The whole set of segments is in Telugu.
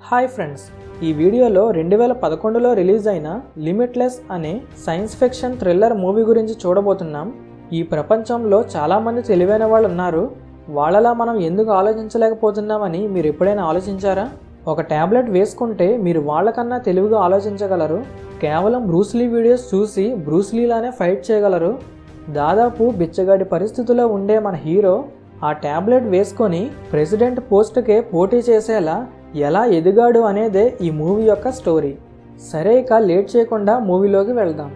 హాయ్ ఫ్రెండ్స్ ఈ వీడియోలో రెండు వేల పదకొండులో రిలీజ్ అయిన లిమిట్లెస్ అనే సైన్స్ ఫిక్షన్ థ్రిల్లర్ మూవీ గురించి చూడబోతున్నాం ఈ ప్రపంచంలో చాలామంది తెలివైన వాళ్ళు ఉన్నారు వాళ్ళలా మనం ఎందుకు ఆలోచించలేకపోతున్నామని మీరు ఎప్పుడైనా ఆలోచించారా ఒక ట్యాబ్లెట్ వేసుకుంటే మీరు వాళ్ళకన్నా తెలివిగా ఆలోచించగలరు కేవలం బ్రూస్లీ వీడియోస్ చూసి బ్రూస్లీలానే ఫైట్ చేయగలరు దాదాపు బిచ్చగాడి పరిస్థితిలో ఉండే మన హీరో ఆ ట్యాబ్లెట్ వేసుకొని ప్రెసిడెంట్ పోస్ట్కే పోటీ చేసేలా ఎలా ఎదిగాడు అనేదే ఈ మూవీ యొక్క స్టోరీ సరే ఇక లేట్ చేయకుండా మూవీలోకి వెళ్దాం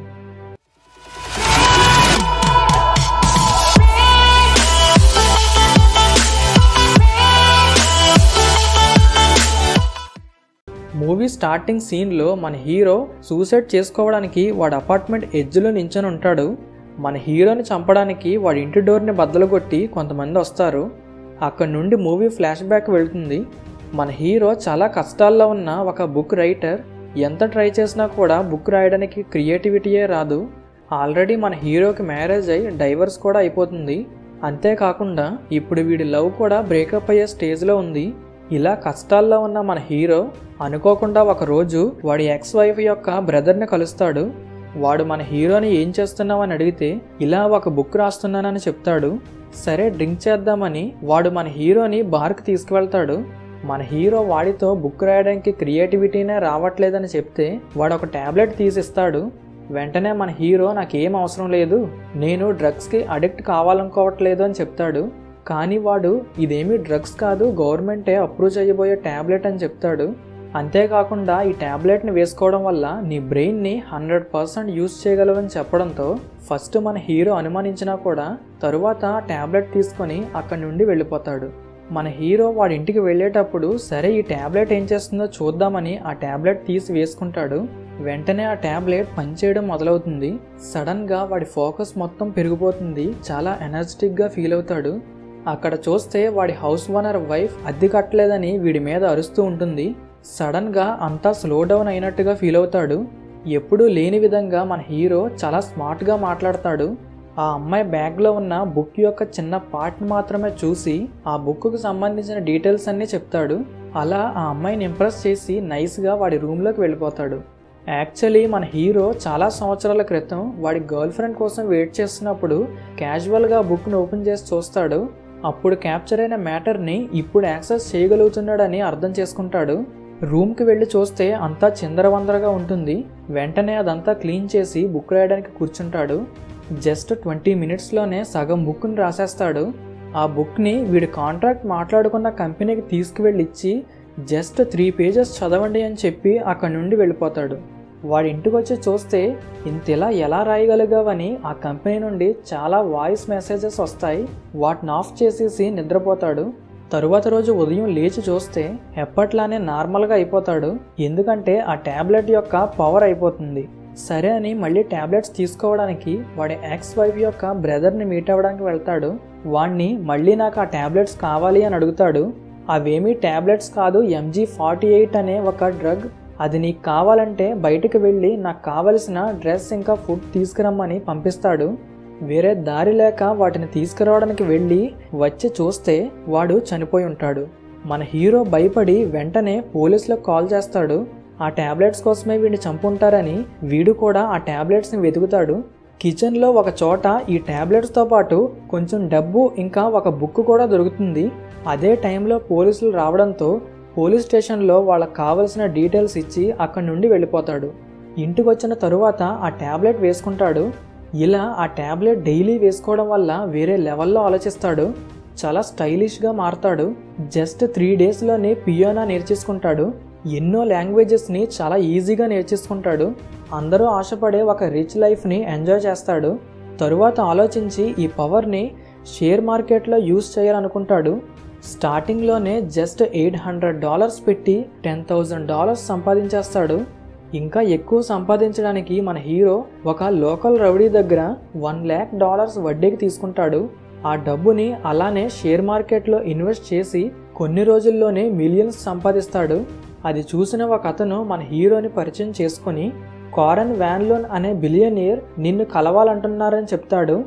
మూవీ స్టార్టింగ్ సీన్లో మన హీరో సూసైడ్ చేసుకోవడానికి వాడు అపార్ట్మెంట్ ఎడ్జ్లో నించొని ఉంటాడు మన హీరోని చంపడానికి వాడి ఇంటి డోర్ని బద్దలు కొట్టి కొంతమంది వస్తారు అక్కడ నుండి మూవీ ఫ్లాష్ బ్యాక్ వెళ్తుంది మన హీరో చాలా కష్టాల్లో ఉన్న ఒక బుక్ రైటర్ ఎంత ట్రై చేసినా కూడా బుక్ రాయడానికి క్రియేటివిటీయే రాదు ఆల్రెడీ మన హీరోకి మ్యారేజ్ అయి డైవర్స్ కూడా అయిపోతుంది అంతేకాకుండా ఇప్పుడు వీడి లవ్ కూడా బ్రేకప్ అయ్యే స్టేజ్లో ఉంది ఇలా కష్టాల్లో ఉన్న మన హీరో అనుకోకుండా ఒక రోజు వాడి ఎక్స్ వైఫ్ యొక్క బ్రదర్ని కలుస్తాడు వాడు మన హీరోని ఏం చేస్తున్నావు అని అడిగితే ఇలా ఒక బుక్ రాస్తున్నానని చెప్తాడు సరే డ్రింక్ చేద్దామని వాడు మన హీరోని బార్కి తీసుకువెళ్తాడు మన హీరో వాడితో బుక్ రాయడానికి క్రియేటివిటీనే రావట్లేదని చెప్తే వాడు ఒక ట్యాబ్లెట్ తీసిస్తాడు వెంటనే మన హీరో నాకేం అవసరం లేదు నేను డ్రగ్స్కి అడిక్ట్ కావాలనుకోవట్లేదు అని చెప్తాడు కానీ వాడు ఇదేమీ డ్రగ్స్ కాదు గవర్నమెంటే అప్రూవ్ చేయబోయే ట్యాబ్లెట్ అని చెప్తాడు అంతేకాకుండా ఈ ట్యాబ్లెట్ని వేసుకోవడం వల్ల నీ బ్రెయిన్ని హండ్రెడ్ పర్సెంట్ యూస్ చేయగలవని చెప్పడంతో ఫస్ట్ మన హీరో అనుమానించినా కూడా తరువాత ఆ ట్యాబ్లెట్ తీసుకొని అక్కడి నుండి వెళ్ళిపోతాడు మన హీరో వాడి ఇంటికి వెళ్ళేటప్పుడు సరే ఈ ట్యాబ్లెట్ ఏం చేస్తుందో చూద్దామని ఆ ట్యాబ్లెట్ తీసి వేసుకుంటాడు వెంటనే ఆ ట్యాబ్లెట్ పనిచేయడం మొదలవుతుంది సడన్గా వాడి ఫోకస్ మొత్తం పెరిగిపోతుంది చాలా ఎనర్జెటిక్గా ఫీల్ అవుతాడు అక్కడ చూస్తే వాడి హౌస్ ఓనర్ వైఫ్ అద్దె కట్టలేదని వీడి మీద అరుస్తూ ఉంటుంది సడన్గా అంతా స్లో డౌన్ అయినట్టుగా ఫీల్ అవుతాడు ఎప్పుడూ లేని విధంగా మన హీరో చాలా స్మార్ట్గా మాట్లాడతాడు ఆ అమ్మాయి బ్యాగ్లో ఉన్న బుక్ యొక్క చిన్న పార్ట్ని మాత్రమే చూసి ఆ బుక్కు సంబంధించిన డీటెయిల్స్ అన్నీ చెప్తాడు అలా ఆ అమ్మాయిని ఇంప్రెస్ చేసి నైస్గా వాడి రూమ్లోకి వెళ్ళిపోతాడు యాక్చువల్లీ మన హీరో చాలా సంవత్సరాల క్రితం వాడి గర్ల్ ఫ్రెండ్ కోసం వెయిట్ చేస్తున్నప్పుడు క్యాజువల్గా బుక్ను ఓపెన్ చేసి చూస్తాడు అప్పుడు క్యాప్చర్ అయిన మ్యాటర్ని ఇప్పుడు యాక్సెస్ చేయగలుగుతున్నాడని అర్థం చేసుకుంటాడు రూమ్కి వెళ్ళి చూస్తే అంతా చిందరవందరగా ఉంటుంది వెంటనే అదంతా క్లీన్ చేసి బుక్ రాయడానికి కూర్చుంటాడు జస్ట్ ట్వంటీ మినిట్స్లోనే సగం బుక్ని రాసేస్తాడు ఆ బుక్ని వీడి కాంట్రాక్ట్ మాట్లాడుకున్న కంపెనీకి తీసుకువెళ్ళి ఇచ్చి జస్ట్ త్రీ పేజెస్ చదవండి అని చెప్పి అక్కడి నుండి వెళ్ళిపోతాడు వాడి ఇంటికి వచ్చి చూస్తే ఇంతలా ఎలా రాయగలిగావని ఆ కంపెనీ నుండి చాలా వాయిస్ మెసేజెస్ వస్తాయి వాటిని ఆఫ్ చేసేసి నిద్రపోతాడు తరువాత రోజు ఉదయం లేచి చూస్తే ఎప్పట్లానే నార్మల్గా అయిపోతాడు ఎందుకంటే ఆ ట్యాబ్లెట్ యొక్క పవర్ అయిపోతుంది సరే అని మళ్ళీ ట్యాబ్లెట్స్ తీసుకోవడానికి వాడి ఎక్స్ వైఫ్ యొక్క బ్రదర్ని మీట్ అవ్వడానికి వెళ్తాడు వాడిని మళ్ళీ నాకు ఆ ట్యాబ్లెట్స్ కావాలి అని అడుగుతాడు అవేమీ ట్యాబ్లెట్స్ కాదు ఎంజీ ఫార్టీ ఎయిట్ అనే ఒక డ్రగ్ అది నీకు కావాలంటే బయటకు వెళ్ళి నాకు కావలసిన డ్రెస్ ఇంకా ఫుడ్ తీసుకురమ్మని పంపిస్తాడు వేరే దారి లేక వాటిని తీసుకురావడానికి వెళ్ళి వచ్చి చూస్తే వాడు చనిపోయి ఉంటాడు మన హీరో భయపడి వెంటనే పోలీసులకు కాల్ చేస్తాడు ఆ ట్యాబ్లెట్స్ కోసమే వీడిని చంపుంటారని వీడు కూడా ఆ ట్యాబ్లెట్స్ని వెతుకుతాడు కిచెన్లో ఒక చోట ఈ ట్యాబ్లెట్స్తో పాటు కొంచెం డబ్బు ఇంకా ఒక బుక్ కూడా దొరుకుతుంది అదే టైంలో పోలీసులు రావడంతో పోలీస్ స్టేషన్లో వాళ్ళకి కావలసిన డీటెయిల్స్ ఇచ్చి అక్కడి నుండి వెళ్ళిపోతాడు ఇంటికి వచ్చిన తరువాత ఆ ట్యాబ్లెట్ వేసుకుంటాడు ఇలా ఆ ట్యాబ్లెట్ డైలీ వేసుకోవడం వల్ల వేరే లెవెల్లో ఆలోచిస్తాడు చాలా స్టైలిష్గా మారతాడు జస్ట్ త్రీ డేస్లోనే పియోనా నేర్చేసుకుంటాడు ఎన్నో లాంగ్వేజెస్ని చాలా ఈజీగా నేర్చేసుకుంటాడు అందరూ ఆశపడే ఒక రిచ్ లైఫ్ని ఎంజాయ్ చేస్తాడు తరువాత ఆలోచించి ఈ పవర్ని షేర్ మార్కెట్లో యూస్ చేయాలనుకుంటాడు స్టార్టింగ్లోనే జస్ట్ ఎయిట్ హండ్రెడ్ డాలర్స్ పెట్టి టెన్ థౌజండ్ డాలర్స్ సంపాదించేస్తాడు ఇంకా ఎక్కువ సంపాదించడానికి మన హీరో ఒక లోకల్ రౌడీ దగ్గర వన్ ల్యాక్ డాలర్స్ వడ్డీకి తీసుకుంటాడు ఆ డబ్బుని అలానే షేర్ మార్కెట్లో ఇన్వెస్ట్ చేసి కొన్ని రోజుల్లోనే మిలియన్స్ సంపాదిస్తాడు అది చూసిన ఒక అతను మన హీరోని పరిచయం చేసుకొని కారన్ వ్యాన్లోన్ అనే బిలియనియర్ నిన్ను కలవాలంటున్నారని చెప్తాడు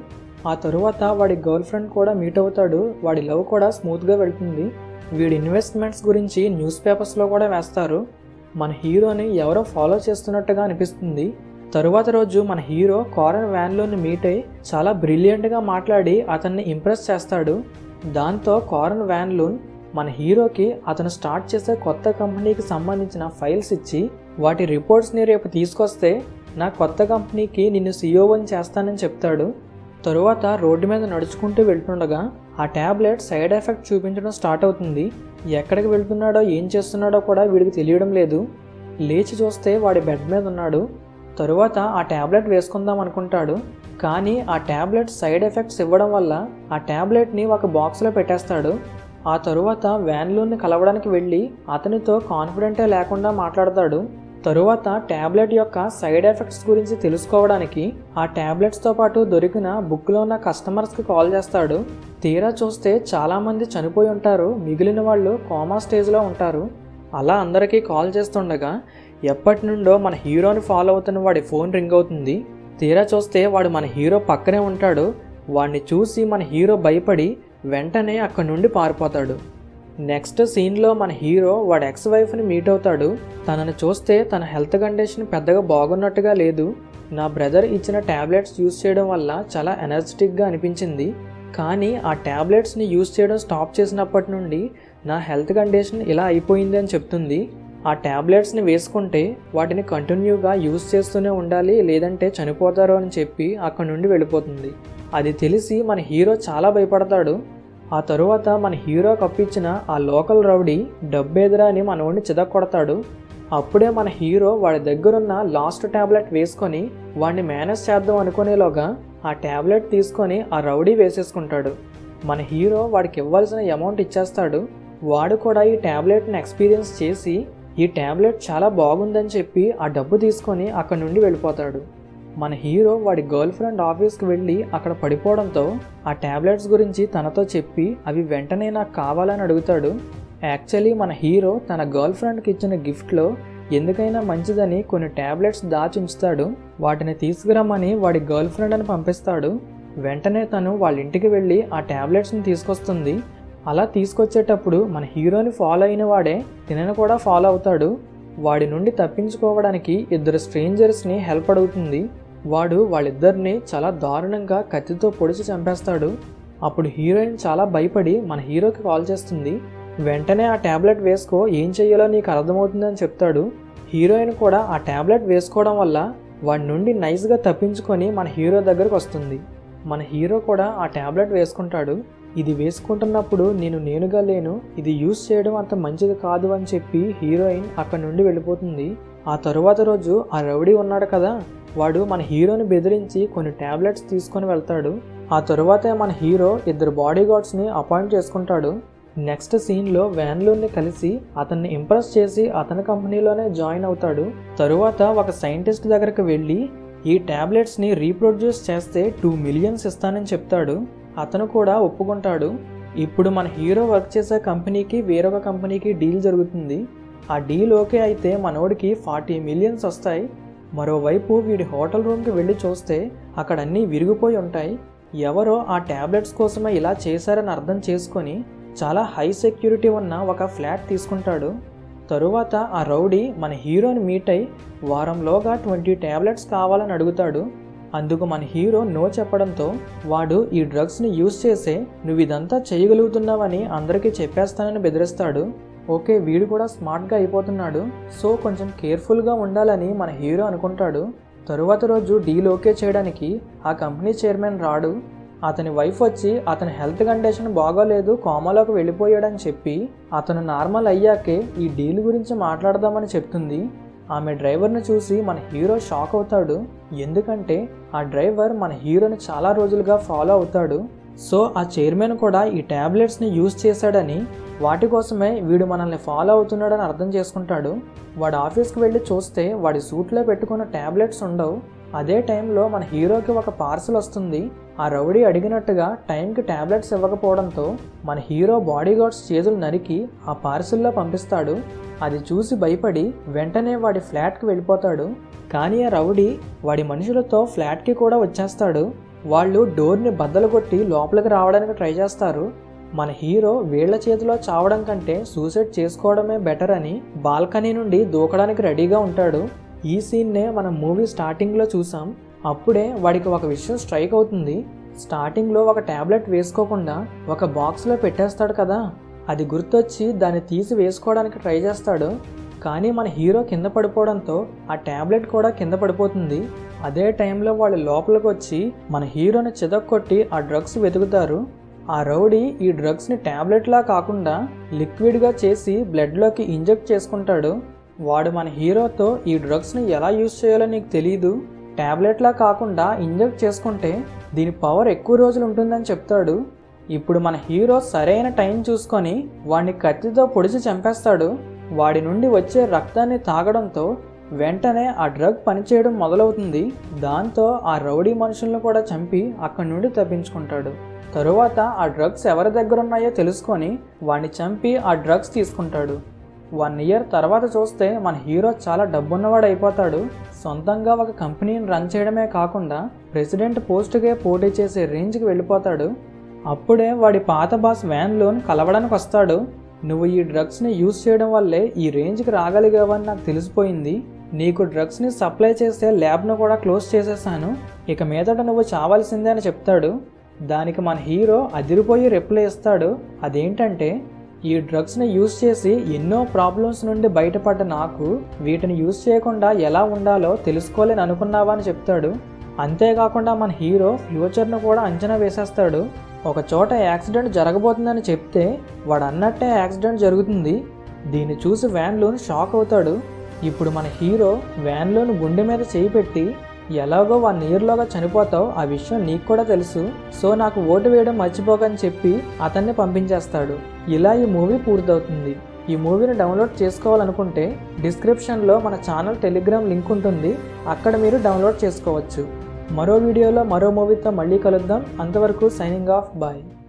ఆ తరువాత వాడి గర్ల్ ఫ్రెండ్ కూడా మీట్ అవుతాడు వాడి లవ్ కూడా స్మూత్గా వెళ్తుంది వీడి ఇన్వెస్ట్మెంట్స్ గురించి న్యూస్ పేపర్స్లో కూడా వేస్తారు మన హీరోని ఎవరో ఫాలో చేస్తున్నట్టుగా అనిపిస్తుంది తరువాత రోజు మన హీరో కారన్ వ్యాన్లోని మీట్ అయి చాలా బ్రిలియంట్గా మాట్లాడి అతన్ని ఇంప్రెస్ చేస్తాడు దాంతో కారన్ వ్యాన్లోన్ మన హీరోకి అతను స్టార్ట్ చేసే కొత్త కంపెనీకి సంబంధించిన ఫైల్స్ ఇచ్చి వాటి రిపోర్ట్స్ని రేపు తీసుకొస్తే నా కొత్త కంపెనీకి నిన్ను సీఓని చేస్తానని చెప్తాడు తరువాత రోడ్డు మీద నడుచుకుంటూ వెళ్తుండగా ఆ ట్యాబ్లెట్ సైడ్ ఎఫెక్ట్ చూపించడం స్టార్ట్ అవుతుంది ఎక్కడికి వెళ్తున్నాడో ఏం చేస్తున్నాడో కూడా వీడికి తెలియడం లేదు లేచి చూస్తే వాడి బెడ్ మీద ఉన్నాడు తరువాత ఆ ట్యాబ్లెట్ వేసుకుందాం అనుకుంటాడు కానీ ఆ ట్యాబ్లెట్ సైడ్ ఎఫెక్ట్స్ ఇవ్వడం వల్ల ఆ ట్యాబ్లెట్ని ఒక బాక్స్లో పెట్టేస్తాడు ఆ తరువాత వ్యాన్లోని కలవడానికి వెళ్ళి అతనితో కాన్ఫిడెంటే లేకుండా మాట్లాడతాడు తరువాత ట్యాబ్లెట్ యొక్క సైడ్ ఎఫెక్ట్స్ గురించి తెలుసుకోవడానికి ఆ ట్యాబ్లెట్స్తో పాటు దొరికిన బుక్లో ఉన్న కస్టమర్స్కి కాల్ చేస్తాడు తీరా చూస్తే చాలామంది చనిపోయి ఉంటారు మిగిలిన వాళ్ళు కోమా స్టేజ్లో ఉంటారు అలా అందరికీ కాల్ చేస్తుండగా ఎప్పటి నుండో మన హీరోని ఫాలో అవుతున్న వాడి ఫోన్ రింగ్ అవుతుంది తీరా చూస్తే వాడు మన హీరో పక్కనే ఉంటాడు వాడిని చూసి మన హీరో భయపడి వెంటనే అక్కడి నుండి పారిపోతాడు నెక్స్ట్ సీన్లో మన హీరో వాడి ఎక్స్ వైఫ్ని మీట్ అవుతాడు తనని చూస్తే తన హెల్త్ కండిషన్ పెద్దగా బాగున్నట్టుగా లేదు నా బ్రదర్ ఇచ్చిన ట్యాబ్లెట్స్ యూస్ చేయడం వల్ల చాలా ఎనర్జెటిక్గా అనిపించింది కానీ ఆ ట్యాబ్లెట్స్ని యూస్ చేయడం స్టాప్ చేసినప్పటి నుండి నా హెల్త్ కండిషన్ ఇలా అయిపోయింది అని చెప్తుంది ఆ ట్యాబ్లెట్స్ని వేసుకుంటే వాటిని కంటిన్యూగా యూస్ చేస్తూనే ఉండాలి లేదంటే చనిపోతారు అని చెప్పి అక్కడ నుండి వెళ్ళిపోతుంది అది తెలిసి మన హీరో చాలా భయపడతాడు ఆ తరువాత మన హీరో కప్పించిన ఆ లోకల్ రౌడీ డబ్బేదిరా అని మనోడిని చిదక్కొడతాడు అప్పుడే మన హీరో వాడి దగ్గరున్న లాస్ట్ ట్యాబ్లెట్ వేసుకొని వాడిని మేనేజ్ చేద్దాం అనుకునేలోగా ఆ ట్యాబ్లెట్ తీసుకొని ఆ రౌడీ వేసేసుకుంటాడు మన హీరో వాడికి ఇవ్వాల్సిన అమౌంట్ ఇచ్చేస్తాడు వాడు కూడా ఈ ట్యాబ్లెట్ని ఎక్స్పీరియన్స్ చేసి ఈ ట్యాబ్లెట్ చాలా బాగుందని చెప్పి ఆ డబ్బు తీసుకొని అక్కడి నుండి వెళ్ళిపోతాడు మన హీరో వాడి గర్ల్ ఫ్రెండ్ ఆఫీస్కి వెళ్ళి అక్కడ పడిపోవడంతో ఆ ట్యాబ్లెట్స్ గురించి తనతో చెప్పి అవి వెంటనే నాకు కావాలని అడుగుతాడు యాక్చువల్లీ మన హీరో తన గర్ల్ ఫ్రెండ్కి ఇచ్చిన గిఫ్ట్లో ఎందుకైనా మంచిదని కొన్ని ట్యాబ్లెట్స్ దాచి ఉంచుతాడు వాటిని తీసుకురమ్మని వాడి గర్ల్ ఫ్రెండ్ అని పంపిస్తాడు వెంటనే తను వాళ్ళ ఇంటికి వెళ్ళి ఆ ట్యాబ్లెట్స్ని తీసుకొస్తుంది అలా తీసుకొచ్చేటప్పుడు మన హీరోని ఫాలో అయిన వాడే తినను కూడా ఫాలో అవుతాడు వాడి నుండి తప్పించుకోవడానికి ఇద్దరు స్ట్రేంజర్స్ని హెల్ప్ అడుగుతుంది వాడు వాళ్ళిద్దరిని చాలా దారుణంగా కత్తితో పొడిచి చంపేస్తాడు అప్పుడు హీరోయిన్ చాలా భయపడి మన హీరోకి కాల్ చేస్తుంది వెంటనే ఆ ట్యాబ్లెట్ వేసుకో ఏం చెయ్యాలో నీకు అర్థమవుతుందని చెప్తాడు హీరోయిన్ కూడా ఆ ట్యాబ్లెట్ వేసుకోవడం వల్ల వాడి నుండి నైస్గా తప్పించుకొని మన హీరో దగ్గరకు వస్తుంది మన హీరో కూడా ఆ ట్యాబ్లెట్ వేసుకుంటాడు ఇది వేసుకుంటున్నప్పుడు నేను నేనుగా లేను ఇది యూస్ చేయడం అంత మంచిది కాదు అని చెప్పి హీరోయిన్ అక్కడి నుండి వెళ్ళిపోతుంది ఆ తరువాత రోజు ఆ రౌడీ ఉన్నాడు కదా వాడు మన హీరోని బెదిరించి కొన్ని ట్యాబ్లెట్స్ తీసుకొని వెళ్తాడు ఆ తరువాతే మన హీరో ఇద్దరు బాడీ గార్డ్స్ని అపాయింట్ చేసుకుంటాడు నెక్స్ట్ సీన్లో వ్యాన్లోని కలిసి అతన్ని ఇంప్రెస్ చేసి అతని కంపెనీలోనే జాయిన్ అవుతాడు తరువాత ఒక సైంటిస్ట్ దగ్గరకు వెళ్ళి ఈ ట్యాబ్లెట్స్ని రీప్రొడ్యూస్ చేస్తే టూ మిలియన్స్ ఇస్తానని చెప్తాడు అతను కూడా ఒప్పుకుంటాడు ఇప్పుడు మన హీరో వర్క్ చేసే కంపెనీకి వేరొక కంపెనీకి డీల్ జరుగుతుంది ఆ డీల్ ఓకే అయితే మనోడికి ఫార్టీ మిలియన్స్ వస్తాయి మరోవైపు వీడి హోటల్ రూమ్కి వెళ్ళి చూస్తే అక్కడ అన్నీ విరిగిపోయి ఉంటాయి ఎవరో ఆ ట్యాబ్లెట్స్ కోసమే ఇలా చేశారని అర్థం చేసుకొని చాలా హై సెక్యూరిటీ ఉన్న ఒక ఫ్లాట్ తీసుకుంటాడు తరువాత ఆ రౌడీ మన హీరోని మీట్ అయి వారంలోగా ట్వంటీ ట్యాబ్లెట్స్ కావాలని అడుగుతాడు అందుకు మన హీరో నో చెప్పడంతో వాడు ఈ డ్రగ్స్ని యూజ్ చేసే నువ్వు ఇదంతా చేయగలుగుతున్నావని అందరికీ చెప్పేస్తానని బెదిరిస్తాడు ఓకే వీడు కూడా స్మార్ట్గా అయిపోతున్నాడు సో కొంచెం కేర్ఫుల్గా ఉండాలని మన హీరో అనుకుంటాడు తరువాత రోజు డీల్ ఓకే చేయడానికి ఆ కంపెనీ చైర్మన్ రాడు అతని వైఫ్ వచ్చి అతని హెల్త్ కండిషన్ బాగోలేదు కోమాలోకి వెళ్ళిపోయాడని చెప్పి అతను నార్మల్ అయ్యాకే ఈ డీల్ గురించి మాట్లాడదామని చెప్తుంది ఆమె డ్రైవర్ని చూసి మన హీరో షాక్ అవుతాడు ఎందుకంటే ఆ డ్రైవర్ మన హీరోని చాలా రోజులుగా ఫాలో అవుతాడు సో ఆ చైర్మన్ కూడా ఈ ట్యాబ్లెట్స్ని యూజ్ చేశాడని వాటి కోసమే వీడు మనల్ని ఫాలో అవుతున్నాడని అర్థం చేసుకుంటాడు వాడు ఆఫీస్కి వెళ్ళి చూస్తే వాడి సూట్లో పెట్టుకున్న ట్యాబ్లెట్స్ ఉండవు అదే టైంలో మన హీరోకి ఒక పార్సల్ వస్తుంది ఆ రౌడీ అడిగినట్టుగా టైంకి ట్యాబ్లెట్స్ ఇవ్వకపోవడంతో మన హీరో బాడీ గార్డ్స్ చేతులు నరికి ఆ పార్సిల్లో పంపిస్తాడు అది చూసి భయపడి వెంటనే వాడి ఫ్లాట్కి వెళ్ళిపోతాడు కానీ ఆ రౌడీ వాడి మనుషులతో ఫ్లాట్కి కూడా వచ్చేస్తాడు వాళ్ళు డోర్ని బద్దలు కొట్టి లోపలికి రావడానికి ట్రై చేస్తారు మన హీరో వీళ్ల చేతిలో చావడం కంటే సూసైడ్ చేసుకోవడమే బెటర్ అని బాల్కనీ నుండి దూకడానికి రెడీగా ఉంటాడు ఈ సీన్నే మనం మూవీ స్టార్టింగ్లో చూసాం అప్పుడే వాడికి ఒక విషయం స్ట్రైక్ అవుతుంది స్టార్టింగ్లో ఒక ట్యాబ్లెట్ వేసుకోకుండా ఒక బాక్స్లో పెట్టేస్తాడు కదా అది గుర్తొచ్చి దాన్ని తీసి వేసుకోవడానికి ట్రై చేస్తాడు కానీ మన హీరో కింద పడిపోవడంతో ఆ ట్యాబ్లెట్ కూడా కింద పడిపోతుంది అదే టైంలో వాళ్ళు లోపలికి వచ్చి మన హీరోని చితక్కొట్టి ఆ డ్రగ్స్ వెతుకుతారు ఆ రౌడీ ఈ డ్రగ్స్ని ట్యాబ్లెట్లా కాకుండా లిక్విడ్గా చేసి బ్లడ్లోకి ఇంజెక్ట్ చేసుకుంటాడు వాడు మన హీరోతో ఈ డ్రగ్స్ని ఎలా యూజ్ చేయాలో నీకు తెలీదు ట్యాబ్లెట్లా కాకుండా ఇంజెక్ట్ చేసుకుంటే దీని పవర్ ఎక్కువ రోజులు ఉంటుందని చెప్తాడు ఇప్పుడు మన హీరో సరైన టైం చూసుకొని వాడిని కత్తితో పొడిచి చంపేస్తాడు వాడి నుండి వచ్చే రక్తాన్ని తాగడంతో వెంటనే ఆ డ్రగ్ పనిచేయడం మొదలవుతుంది దాంతో ఆ రౌడీ మనుషులను కూడా చంపి అక్కడి నుండి తప్పించుకుంటాడు తరువాత ఆ డ్రగ్స్ ఎవరి దగ్గర ఉన్నాయో తెలుసుకొని వాడిని చంపి ఆ డ్రగ్స్ తీసుకుంటాడు వన్ ఇయర్ తర్వాత చూస్తే మన హీరో చాలా డబ్బున్నవాడు అయిపోతాడు సొంతంగా ఒక కంపెనీని రన్ చేయడమే కాకుండా ప్రెసిడెంట్ పోస్టుకే పోటీ చేసే రేంజ్కి వెళ్ళిపోతాడు అప్పుడే వాడి పాత బాస్ వ్యాన్లోన్ కలవడానికి వస్తాడు నువ్వు ఈ డ్రగ్స్ని యూజ్ చేయడం వల్లే ఈ రేంజ్కి రాగలిగావని నాకు తెలిసిపోయింది నీకు డ్రగ్స్ని సప్లై చేసే ల్యాబ్ను కూడా క్లోజ్ చేసేసాను ఇక మీదట నువ్వు చావాల్సిందే అని చెప్తాడు దానికి మన హీరో అదిరిపోయి రిప్లై ఇస్తాడు అదేంటంటే ఈ డ్రగ్స్ని యూజ్ చేసి ఎన్నో ప్రాబ్లమ్స్ నుండి బయటపడ్డ నాకు వీటిని యూజ్ చేయకుండా ఎలా ఉండాలో తెలుసుకోలేని అనుకున్నావా అని చెప్తాడు అంతేకాకుండా మన హీరో ఫ్యూచర్ను కూడా అంచనా వేసేస్తాడు ఒక చోట యాక్సిడెంట్ జరగబోతుందని చెప్తే వాడు అన్నట్టే యాక్సిడెంట్ జరుగుతుంది దీన్ని చూసి వ్యాన్లోని షాక్ అవుతాడు ఇప్పుడు మన హీరో వ్యాన్లోని గుండె మీద చేయి పెట్టి ఎలాగో వన్ ఇయర్లోగా చనిపోతావు ఆ విషయం నీకు కూడా తెలుసు సో నాకు ఓటు వేయడం మర్చిపోకని చెప్పి అతన్ని పంపించేస్తాడు ఇలా ఈ మూవీ పూర్తవుతుంది ఈ మూవీని డౌన్లోడ్ చేసుకోవాలనుకుంటే డిస్క్రిప్షన్లో మన ఛానల్ టెలిగ్రామ్ లింక్ ఉంటుంది అక్కడ మీరు డౌన్లోడ్ చేసుకోవచ్చు మరో వీడియోలో మరో మూవీతో మళ్ళీ కలుద్దాం అంతవరకు సైనింగ్ ఆఫ్ బాయ్